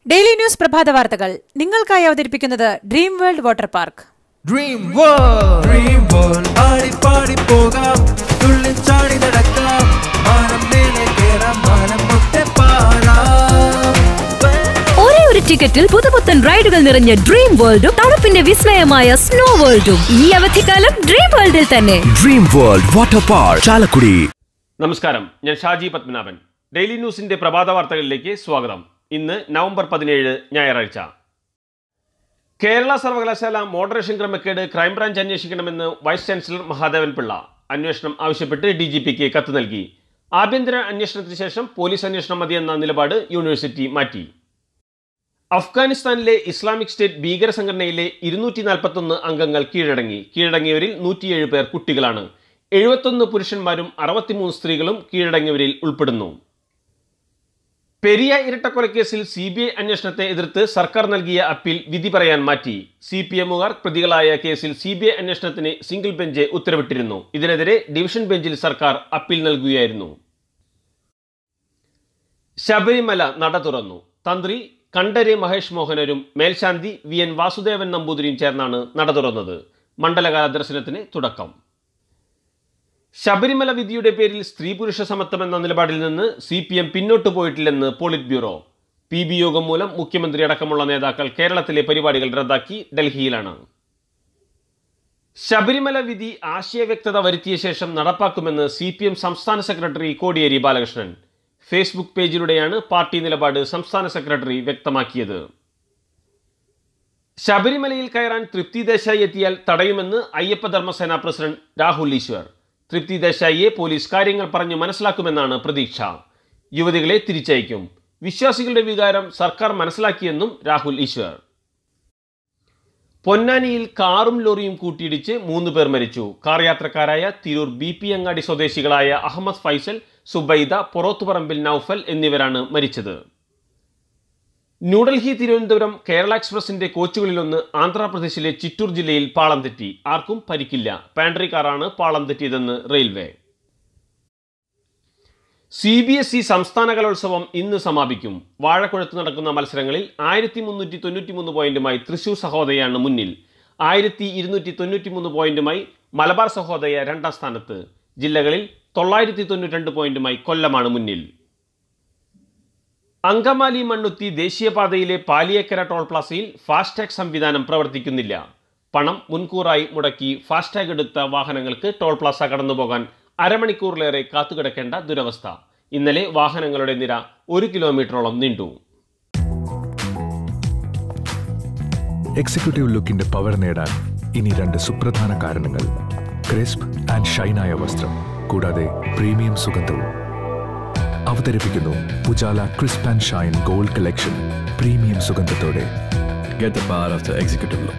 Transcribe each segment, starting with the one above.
Daily news പ്രഭാത വാർത്തകൾ നിങ്ങൾക്കായി അവതരിപ്പിക്കുന്നത് dream world water park dream world dream world ആടി പാടി പോകാം തുള്ളി ചാടി നടക്കാം മാനം മേലെ കേറാം മാനം മുട്ടെ പാറാം ഒരേ ഒരു ടിക്കറ്റിൽ പുതുപുത്തൻ റൈഡുകൾ നിറഞ്ഞ ഡ്രീം വേൾഡും തണുപ്പിന്റെ വിസ്മയമായ സ്നോ വേൾഡും ഈ അവധിക്കാലം ഡ്രീം വേൾഡിൽ തന്നെ dream world water park Chalakudy നമസ്കാരം ഞാൻ ഷാജി പത്മനാഭൻ ഡെയിലി ന്യൂസിന്റെ പ്രഭാത വാർത്തകളിലേക്ക് സ്വാഗതം ഇന്ന് നവംബർ പതിനേഴ് ഞായറാഴ്ച കേരള സർവകലാശാല മോഡറേഷൻ ക്രമക്കേട് ക്രൈംബ്രാഞ്ച് അന്വേഷിക്കണമെന്ന് വൈസ് ചാൻസലർ മഹാദേവൻ പിള്ള അന്വേഷണം ആവശ്യപ്പെട്ട് ഡി ജി പിക്ക് കത്ത് നൽകി ആഭ്യന്തര അന്വേഷണത്തിന് ശേഷം പോലീസ് അന്വേഷണം മതിയെന്ന നിലപാട് യൂണിവേഴ്സിറ്റി മാറ്റി അഫ്ഗാനിസ്ഥാനിലെ ഇസ്ലാമിക് സ്റ്റേറ്റ് ഭീകര സംഘടനയിലെ ഇരുന്നൂറ്റി നാൽപ്പത്തൊന്ന് അംഗങ്ങൾ കീഴടങ്ങി കീഴടങ്ങിയവരിൽ നൂറ്റിയേഴ് പേർ കുട്ടികളാണ് എഴുപത്തൊന്ന് പുരുഷന്മാരും അറുപത്തിമൂന്ന് സ്ത്രീകളും കീഴടങ്ങിയവരിൽ ഉൾപ്പെടുന്നു പെരിയ ഇരട്ടക്കൊലക്കേസിൽ സി ബി ഐ അന്വേഷണത്തെ എതിർത്ത് സർക്കാർ നൽകിയ അപ്പീൽ വിധി പറയാൻ മാറ്റി സി പി എമ്മുകാർ പ്രതികളായ കേസിൽ സി ബി ഐ അന്വേഷണത്തിന് സിംഗിൾ ബെഞ്ച് ഉത്തരവിട്ടിരുന്നു ഇതിനെതിരെ ഡിവിഷൻ ബെഞ്ചിൽ സർക്കാർ അപ്പീൽ നൽകുകയായിരുന്നു ശബരിമല നട തുറന്നു തന്ത്രി കണ്ഠര് മഹേഷ് മോഹനരും മേൽശാന്തി വി എൻ വാസുദേവൻ നമ്പൂതിരിയും ചേർന്നാണ് നട തുറന്നത് മണ്ഡലകാല ദർശനത്തിന് തുടക്കം ശബരിമല വിധിയുടെ പേരിൽ സ്ത്രീ പുരുഷ സമത്വം എന്ന നിലപാടിൽ നിന്ന് സി പി എം പിന്നോട്ട് പോയിട്ടില്ലെന്ന് പോളിറ്റ് ബ്യൂറോ പി ബി യോഗം മൂലം മുഖ്യമന്ത്രി അടക്കമുള്ള നേതാക്കൾ കേരളത്തിലെ പരിപാടികൾ റദ്ദാക്കി ഡൽഹിയിലാണ് ശബരിമല വിധി ആശയവ്യക്തത വരുത്തിയ ശേഷം നടപ്പാക്കുമെന്ന് സി പി എം സംസ്ഥാന സെക്രട്ടറി കോടിയേരി ബാലകൃഷ്ണൻ ഫേസ്ബുക്ക് പേജിലൂടെയാണ് പാർട്ടി നിലപാട് സംസ്ഥാന സെക്രട്ടറി വ്യക്തമാക്കിയത് ശബരിമലയിൽ കയറാൻ തൃപ്തി ദേശായി എത്തിയാൽ തടയുമെന്ന് അയ്യപ്പ ധർമ്മസേന പ്രസിഡന്റ് രാഹുൽ ഈശ്വർ തൃപ്തി ദേശായിയെ പോലീസ് കാര്യങ്ങൾ പറഞ്ഞു മനസ്സിലാക്കുമെന്നാണ് പ്രതീക്ഷ യുവതികളെ തിരിച്ചയക്കും വിശ്വാസികളുടെ വികാരം സർക്കാർ മനസ്സിലാക്കിയെന്നും രാഹുൽ ഈശ്വർ പൊന്നാനിയിൽ കാറും ലോറിയും കൂട്ടിയിടിച്ച് മൂന്ന് പേർ മരിച്ചു കാർ യാത്രക്കാരായ തിരൂർ ബി പി അങ്ങാടി സ്വദേശികളായ അഹമ്മദ് ഫൈസൽ സുബൈദ പൊറോത്തുപറമ്പിൽ നൌഫൽ എന്നിവരാണ് മരിച്ചത് ന്യൂഡൽഹി തിരുവനന്തപുരം കേരള എക്സ്പ്രസിന്റെ കോച്ചുകളിലൊന്ന് ആന്ധ്രാപ്രദേശിലെ ചിറ്റൂർ ജില്ലയിൽ പാളം തെറ്റി ആർക്കും പരിക്കില്ല പാൻട്രി കാറാണ് പാളം തെറ്റിയതെന്ന് railway C B S E സംസ്ഥാന കലോത്സവം ഇന്ന് സമാപിക്കും വാഴക്കുഴത്ത് നടക്കുന്ന മത്സരങ്ങളിൽ ആയിരത്തി മുന്നൂറ്റി തൊണ്ണൂറ്റി മൂന്ന് പോയിന്റുമായി തൃശൂർ സഹോദയാണ് മുന്നിൽ ആയിരത്തി ഇരുന്നൂറ്റി തൊണ്ണൂറ്റി മൂന്ന് പോയിന്റുമായി മലബാർ സഹോദയ രണ്ടാം സ്ഥാനത്ത് ജില്ലകളിൽ തൊള്ളായിരത്തി തൊണ്ണൂറ്റി രണ്ട് പോയിന്റുമായി കൊല്ലമാണ് മുന്നിൽ അങ്കമാലി മണ്ണുത്തി ദേശീയപാതയിലെ പാലിയേക്കര ടോൾ പ്ലാസയിൽ ഫാസ്ടാഗ് സംവിധാനം പ്രവർത്തിക്കുന്നില്ല പണം മുൻകൂറായി മുടക്കി ഫാസ്ടാഗ് എടുത്ത വാഹനങ്ങൾക്ക് ടോൾ പ്ലാസ കടന്നുപോകാൻ അരമണിക്കൂറിലേറെ കാത്തുകിടക്കേണ്ട ദുരവസ്ഥ ഇന്നലെ വാഹനങ്ങളുടെ നിര ഒരു കിലോമീറ്ററോളം നീണ്ടു എക്സിക്യൂട്ടീവ് ലുക്കിന്റെ പവർ നേടാൻ ഇനി രണ്ട് സുപ്രധാന കാരണങ്ങൾ ക്രിസ്പ് ആൻഡ് ഷൈനായ വസ്ത്രം കൂടാതെ പ്രീമിയം സുഗന്ധവും അവതരിപ്പിക്കുന്നു Ujala crisp and shine gold collection premium സുഗന്ധത്തോടെ Get the power of the executive look.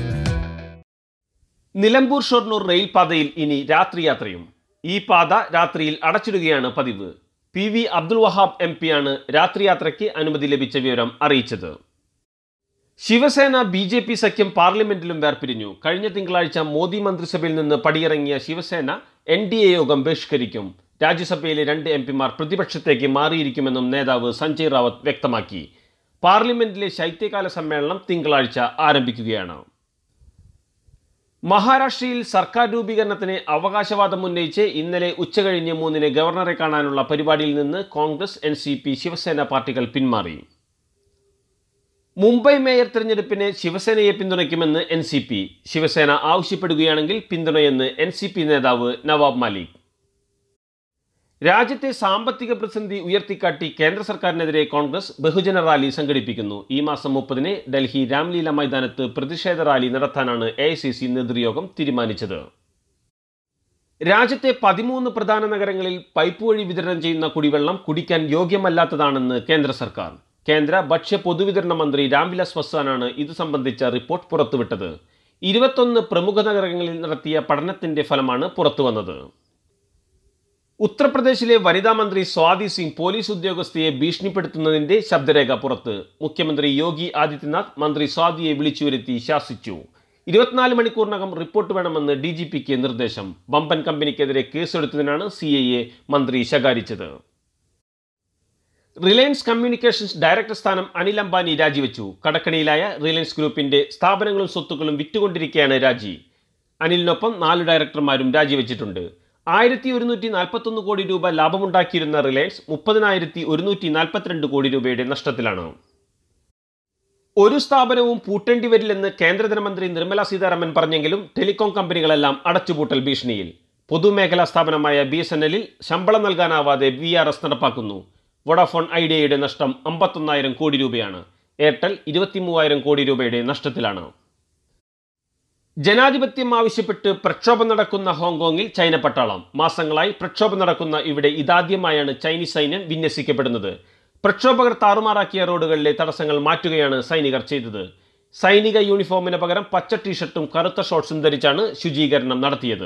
Nilambur Shoranur rail പാതയിൽ ഇനി രാത്രി യാത്രയും ഈ പാത രാത്രിയിൽ അടച്ചിടുകയാണ് പതിവ് P V Abdul Wahab M പിയാണ് രാത്രി യാത്രയ്ക്ക് അനുമതി ലഭിച്ച വിവരം അറിയിച്ചത് ശിവസേന ബി ജെ പി സഖ്യം പാർലമെന്റിലും വേർപിരിഞ്ഞു കഴിഞ്ഞ തിങ്കളാഴ്ച മോദി മന്ത്രിസഭയിൽ നിന്ന് പടിയിറങ്ങിയ ശിവസേന എൻ ഡി എ യോഗം ബഹിഷ്കരിക്കും രാജ്യസഭയിലെ രണ്ട് എം പിമാർ പ്രതിപക്ഷത്തേക്ക് മാറിയിരിക്കുമെന്നും നേതാവ് സഞ്ജയ് റാവത്ത് വ്യക്തമാക്കി പാർലമെന്റിലെ ശൈത്യകാല സമ്മേളനം തിങ്കളാഴ്ച ആരംഭിക്കുകയാണ് മഹാരാഷ്ട്രയിൽ സർക്കാർ രൂപീകരണത്തിന് അവകാശവാദം ഉന്നയിച്ച് ഇന്നലെ ഉച്ചകഴിഞ്ഞ് മൂന്നിന് ഗവർണറെ കാണാനുള്ള പരിപാടിയിൽ നിന്ന് Congress N C P Shiv Sena പാർട്ടികൾ പിന്മാറി മുംബൈ മേയർ തെരഞ്ഞെടുപ്പിന് ശിവസേനയെ പിന്തുണയ്ക്കുമെന്ന് എൻ സി പി ശിവസേന ആവശ്യപ്പെടുകയാണെങ്കിൽ പിന്തുണയെന്ന് എൻ സി പി നേതാവ് നവാബ് മാലിക് രാജ്യത്തെ സാമ്പത്തിക പ്രതിസന്ധി ഉയർത്തിക്കാട്ടി കേന്ദ്ര സർക്കാരിനെതിരെ കോൺഗ്രസ് ബഹുജന റാലി സംഘടിപ്പിക്കുന്നു ഈ മാസം മുപ്പതിന് ഡൽഹി രാംലീല മൈതാനത്ത് പ്രതിഷേധ റാലി നടത്താനാണ് എ നേതൃയോഗം തീരുമാനിച്ചത് രാജ്യത്തെ പതിമൂന്ന് പ്രധാന നഗരങ്ങളിൽ പൈപ്പ് വഴി വിതരണം ചെയ്യുന്ന കുടിവെള്ളം കുടിക്കാൻ യോഗ്യമല്ലാത്തതാണെന്ന് കേന്ദ്ര സർക്കാർ കേന്ദ്ര ഭക്ഷ്യ പൊതുവിതരണ മന്ത്രി രാംവിലാസ് പസ്വാനാണ് ഇത് സംബന്ധിച്ച റിപ്പോർട്ട് പുറത്തുവിട്ടത് ഇരുപത്തൊന്ന് പ്രമുഖ നഗരങ്ങളിൽ നടത്തിയ പഠനത്തിന്റെ ഫലമാണ് പുറത്തുവന്നത് ഉത്തർപ്രദേശിലെ വനിതാ മന്ത്രി സ്വാതി സിംഗ് പോലീസ് ഉദ്യോഗസ്ഥയെ ഭീഷണിപ്പെടുത്തുന്നതിന്റെ ശബ്ദരേഖ പുറത്ത് മുഖ്യമന്ത്രി യോഗി ആദിത്യനാഥ് മന്ത്രി സ്വാതിയെ വിളിച്ചു വരുത്തി ശാസിച്ചു ഇരുപത്തിനാല് മണിക്കൂറിനകം റിപ്പോർട്ട് വേണമെന്ന് ഡി ജി പിക്ക് നിർദ്ദേശം വമ്പൻ കമ്പനിക്കെതിരെ കേസെടുത്തതിനാണ് സി ഐ എ മന്ത്രി ശകാരിച്ചത് റിലയൻസ് കമ്മ്യൂണിക്കേഷൻസ് ഡയറക്ടർ സ്ഥാനം അനിൽ അംബാനി രാജിവെച്ചു കടക്കണിയിലായ റിലയൻസ് ഗ്രൂപ്പിന്റെ സ്ഥാപനങ്ങളും സ്വത്തുക്കളും വിറ്റുകൊണ്ടിരിക്കുകയാണ് രാജി അനിലിനൊപ്പം നാല് ഡയറക്ടർമാരും രാജിവെച്ചിട്ടുണ്ട് ആയിരത്തി ഒരുന്നൂറ്റി നാൽപ്പത്തൊന്ന് കോടി രൂപ ലാഭമുണ്ടാക്കിയിരുന്ന റിലയൻസ് മുപ്പതിനായിരത്തി ഒരുന്നൂറ്റി നാൽപ്പത്തിരണ്ട് കോടി രൂപയുടെ നഷ്ടത്തിലാണ് ഒരു സ്ഥാപനവും പൂട്ടേണ്ടി വരില്ലെന്ന് കേന്ദ്ര ധനമന്ത്രി നിർമ്മല സീതാരാമൻ പറഞ്ഞെങ്കിലും ടെലികോം കമ്പനികളെല്ലാം അടച്ചുപൂട്ടൽ ഭീഷണിയിൽ പൊതുമേഖലാ സ്ഥാപനമായ ബി എസ് എൻ എല്ലിൽ ശമ്പളം നൽകാനാവാതെ വി ആർ എസ് നടപ്പാക്കുന്നു വോഡാഫോൺ ഐഡിയയുടെ നഷ്ടം അമ്പത്തൊന്നായിരം കോടി രൂപയാണ് എയർടെൽ ഇരുപത്തിമൂവായിരം കോടി രൂപയുടെ നഷ്ടത്തിലാണ് ജനാധിപത്യം ആവശ്യപ്പെട്ട് പ്രക്ഷോഭം നടക്കുന്ന ഹോങ്കോങ്ങിൽ ചൈന പട്ടാളം മാസങ്ങളായി പ്രക്ഷോഭം നടക്കുന്ന ഇവിടെ ഇതാദ്യമായാണ് ചൈനീസ് സൈന്യം വിന്യസിക്കപ്പെടുന്നത് പ്രക്ഷോഭകർ താറുമാറാക്കിയ റോഡുകളിലെ തടസ്സങ്ങൾ മാറ്റുകയാണ് സൈനികർ ചെയ്തത് സൈനിക യൂണിഫോമിന് പകരം പച്ച ടീഷർട്ടും കറുത്ത ഷോർട്സും ധരിച്ചാണ് ശുചീകരണം നടത്തിയത്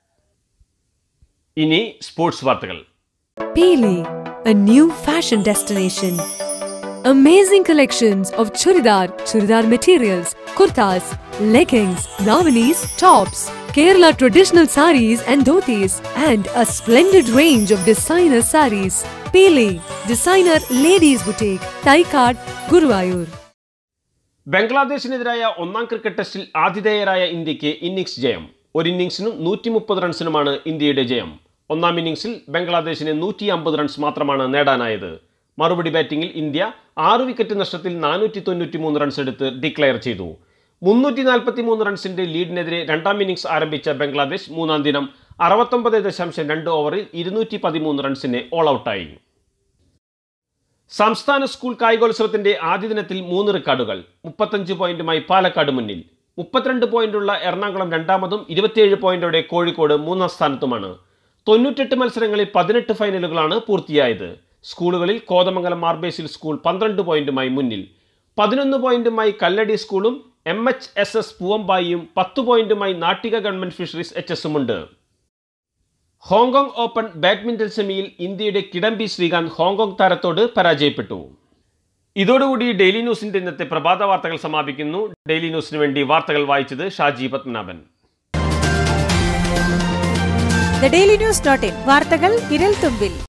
ഇനി സ്പോർട്സ് വാർത്തകൾ Pele, a new fashion destination. Amazing collections of churidar, churidar materials, kurtas, leggings, davanis, tops, Kerala traditional saris and dhotis, and a splendid range of designer saris. Pele, designer ladies boutique, Taikad, Guruvayur. ബംഗ്ലാദേശിനെതിരായ ഒന്നാം cricket ടെസ്റ്റിൽ ആതിഥേയരായ ഇന്ത്യക്ക് innings ജയം ഒരു ഇന്നിംഗ്സിനും നൂറ്റി മുപ്പത് റൺസിനുമാണ് ഇന്ത്യയുടെ ജയം ഒന്നാം ഇന്നിംഗ്സിൽ ബംഗ്ലാദേശിന് നൂറ്റി അമ്പത് റൺസ് മാത്രമാണ് നേടാനായത് മറുപടി ബാറ്റിംഗിൽ ഇന്ത്യ ആറ് വിക്കറ്റ് നഷ്ടത്തിൽ നാനൂറ്റി തൊണ്ണൂറ്റി മൂന്ന് റൺസ് എടുത്ത് ഡിക്ലെയർ ചെയ്തു മുന്നൂറ്റി നാൽപ്പത്തി മൂന്ന് റൺസിന്റെ ലീഡിനെതിരെ രണ്ടാം ഇന്നിംഗ്സ് ആരംഭിച്ച ബംഗ്ലാദേശ് മൂന്നാം ദിനം അറുപത്തൊമ്പത് ദശാംശം രണ്ട് ഓവറിൽ ഇരുന്നൂറ്റി പതിമൂന്ന് റൺസിന് ഓൾ ഔട്ടായി സംസ്ഥാന സ്കൂൾ കായികോത്സവത്തിന്റെ ആദ്യ ദിനത്തിൽ മൂന്ന് റെക്കോർഡുകൾ മുപ്പത്തഞ്ച് പോയിന്റുമായി പാലക്കാട് മുന്നിൽ മുപ്പത്തിരണ്ട് പോയിന്റുള്ള എറണാകുളം രണ്ടാമതും ഇരുപത്തിയേഴ് പോയിന്റോടെ കോഴിക്കോട് മൂന്നാം സ്ഥാനത്തുമാണ് തൊണ്ണൂറ്റെട്ട് മത്സരങ്ങളിൽ പതിനെട്ട് ഫൈനലുകളാണ് പൂർത്തിയായത് സ്കൂളുകളിൽ കോതമംഗലം മാർബേസിൽ സ്കൂൾ പന്ത്രണ്ട് പോയിന്റുമായി മുന്നിൽ പതിനൊന്ന് പോയിന്റുമായി കല്ലടി സ്കൂളും എം എച്ച് എസ് എസ് പൂവമ്പായിയും പത്ത് പോയിന്റുമായി നാട്ടിക ഗവൺമെന്റ് ഫിഷറീസ് എച്ച് എസും ഉണ്ട് ഹോങ്കോങ് ഓപ്പൺ ബാഡ്മിന്റൺ സെമിയിൽ ഇന്ത്യയുടെ കിഡംബി ശ്രീകാന്ത് ഹോങ്കോങ് താരത്തോട് പരാജയപ്പെട്ടു ഇതോടുകൂടി ഡെയിലി ന്യൂസിന്റെ ഇന്നത്തെ പ്രഭാത വാർത്തകൾ സമാപിക്കുന്നു ഡെയിലി ന്യൂസിന് വേണ്ടി വാർത്തകൾ വായിച്ചത് Shaji Padmanabhan the daily news dot in വാർത്തകൾ വിരൽ തുമ്പിൽ